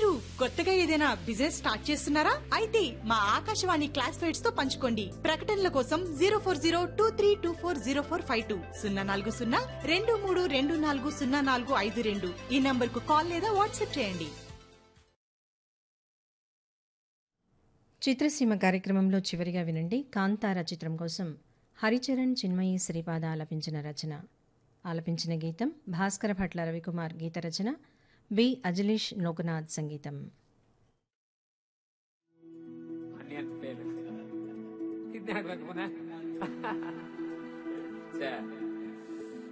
కొత్తగా ఏదైనా business start చేస్తున్నారా అయితే మా ఆకాశవాణి క్లాస్ ఫైట్స్ తో పంచుకోండి ప్రకటనల కోసం zero four zero two three two four zero four five two సున్నా నాలుగు సున్నా రెండు మూడు రెండు నాలుగు సున్నా నాలుగు ఐదు రెండు ఈ నంబర్ కు కాల్ లేదా వాట్సాప్ చేయండి చిత్రసీమ కార్యక్రమంలో చివరిగా వినండి కాంతార చిత్రం కోసం హరిచరణ్ చిన్మయి శ్రీపాద ఆలపించిన రచన ఆలపించిన గీతం భాస్కర భట్ల రవికుమార్ గీత రచన బి అజలీష్ లోకనాథ్ సంగీతం Onion fail. Hindi agad mo na. Siya.